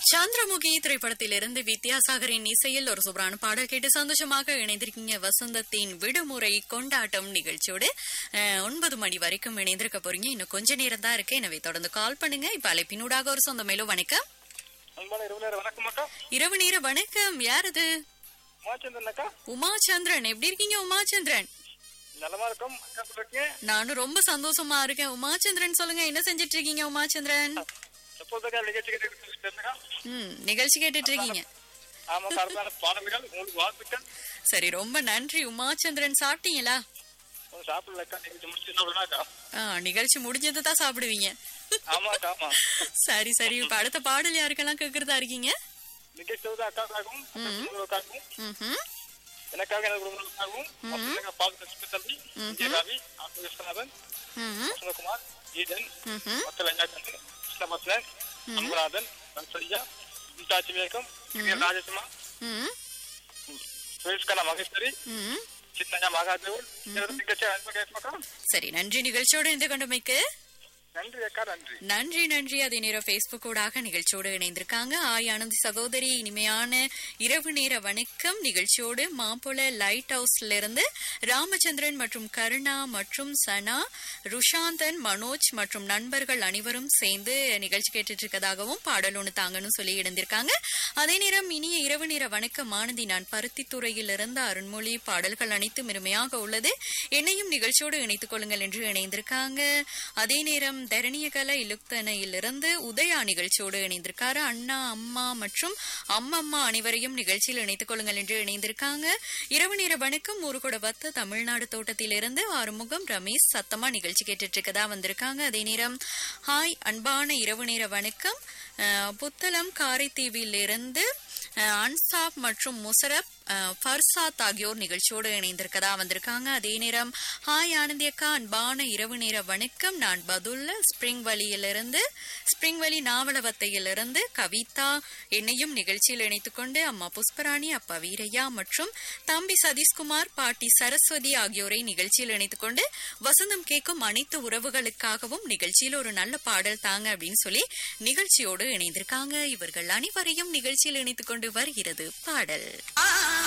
சந்திரமுகி திரைப்படத்திலிருந்து வித்யாசாகரின் இசையில் ஒரு சூப்பரான பாடல் கேட்டு சந்தோஷமாக இணைந்திருக்கீங்க வசந்தத்தின் விடுமுறை கொண்டாட்டம் நிகழ்ச்சியோடு அஹ், ஒன்பது மணி வரைக்கும் இணைந்திருக்க போறீங்க இன்னும் கொஞ்ச நேரம் தான் இருக்கு எனவே தொடர்ந்து கால் பண்ணுங்க இப்ப அழைப்பினூடாக ஒரு சொந்த மேலும் வணக்கம் அன்பான இரவு நேரம் வணக்கம் அக்கா இரவு நேர வணக்கம் யார் அது மாச்சந்திரன் அக்கா உமாச்சந்திரன் எப்படி இருக்கீங்க உமாச்சந்திரன் நலமா இருக்கும் அக்கா சொல்றீங்க நானும் ரொம்ப சந்தோஷமா இருக்கேன் உமாச்சந்திரன் சொல்லுங்க என்ன செஞ்சிட்டு இருக்கீங்க உமாச்சந்திரன் எப்போதுக்கா நிகழ்ச்சி கேட்டுக்கா ம் நிகழ்ச்சி கேட்டுட்டு இருக்கீங்க ஆமா சார்பான பாடல்கள் உங்களுக்கு வாழ்த்துக்கள் சரி ரொம்ப நன்றி உமாச்சந்திரன் சாப்பிட்டீங்களா உங்க சாப்பிடல அக்கா நிகழ்ச்சி முடிச்சு அக்கா ஆ, நிகழ்ச்சி முடிஞ்சது தான் சாப்பிடுவீங்க ஆமா அக்கா ஆமா சரி சரி இப்ப அடுத்த பாடல் யாருக்கெல்லாம் கேக்குறதா இருக்கீங்க நிகழ்ச்சி வந்து அக்காவுக்காகவும் அக்காவுக்காகவும் ம்ஹும். எனக்காக எனது குடும்பங்களுக்காகவும் மக்களுக்காக பால் தம்பி விஜயகாவி ஆத்ம விஸ்வநாதன் ம்ஹும். வசந்தகுமார் ஈடன் ம்ஹும். மக்கள் ஐயாக்கந்தன் கிருஷ்ணபத்ரன் அம்பராதன் நன்சரியா இந்தாச்சி வேகம் ராஜசுமா ம்ஹும். சுரேஷ்கலா மகேஸ்வரி ம்ஹும். சின்னயா மகாதேவன் நிகழ்ச்சி அக்கா சரி நன்றி நிகழ்ச்சியோடு இணைந்து கொண்டமைக்கு நன்றி அக்கா நன்றி நன்றி நன்றி அதே நேரம் Facebook ஊடாக நிகழ்ச்சியோடு இணைந்திருக்காங்க ஆய் ஆனந்தி சகோதரி இனிமையான இரவு நேர வணக்கம் நிகழ்ச்சியோடு மாம்பழ லைட் ஹவுஸ்ல இருந்து ராமச்சந்திரன் மற்றும் கருணா மற்றும் சனா ருஷாந்தன் மனோஜ் மற்றும் நண்பர்கள் அனைவரும் சேர்ந்து நிகழ்ச்சி கேட்டுட்டு இருக்கதாகவும் பாடல் ஒன்று தாங்கன்னு சொல்லி இணைந்திருக்காங்க அதே நேரம் இனிய இரவு நேர வணக்கம் ஆனந்தி நான் பருத்தித்துறையில் இருந்து அருண்மொழி பாடல்கள் அனைத்தும் இனிமையாக உள்ளது என்னையும் நிகழ்ச்சியோடு இணைத்துக் கொள்ளுங்கள் என்று இணைந்திருக்காங்க அதே நேரம் தரணியகல இலுக்தனையிலிருந்து உதயா நிகழ்ச்சியோடு இணைந்திருக்காரு அண்ணா அம்மா மற்றும் அம்மம்மா அனைவரையும் நிகழ்ச்சியில் இணைத்துக் கொள்ளுங்கள் என்று இணைந்திருக்காங்க இரவு நேர வணக்கம் ஊருகூட வத்த தமிழ்நாடு தோட்டத்திலிருந்து ஆறுமுகம் ரமேஷ் சத்தமா நிகழ்ச்சி கேட்டுட்டு இருக்கதா வந்திருக்காங்க அதே நேரம் ஹாய் அன்பான இரவு நேர வணக்கம் அஹ், புத்தளம் காரைத்தீவிலிருந்து அஹ், அன்சாப் மற்றும் முசரப் அஹ், ஃபர்சாத் ஆகியோர் நிகழ்ச்சியோடு இணைந்திருக்கதா வந்திருக்காங்க அதே நேரம் ஹாய் ஆனந்தி அக்கா அன்பான இரவு நேர வணக்கம் நான் பதுல்ல ஸ்பிரிங் வழியிலிருந்து ஸ்பிரிங் வழி நாவலவத்தையிலிருந்து கவிதா என்னையும் நிகழ்ச்சியில் இணைத்துக் கொண்டு அம்மா புஷ்பராணி அப்பா வீரையா மற்றும் தம்பி சதீஷ்குமார் பாட்டி சரஸ்வதி ஆகியோரை நிகழ்ச்சியில் இணைத்துக் கொண்டு வசந்தம் கேட்கும் அனைத்து உறவுகளுக்காகவும் நிகழ்ச்சியில் ஒரு நல்ல பாடல் தாங்க அப்படின்னு சொல்லி நிகழ்ச்சியோடு இணைந்திருக்காங்க இவர்கள் அனைவரையும் நிகழ்ச்சியில் இணைத்துக் கொண்டு வருகிறது பாடல்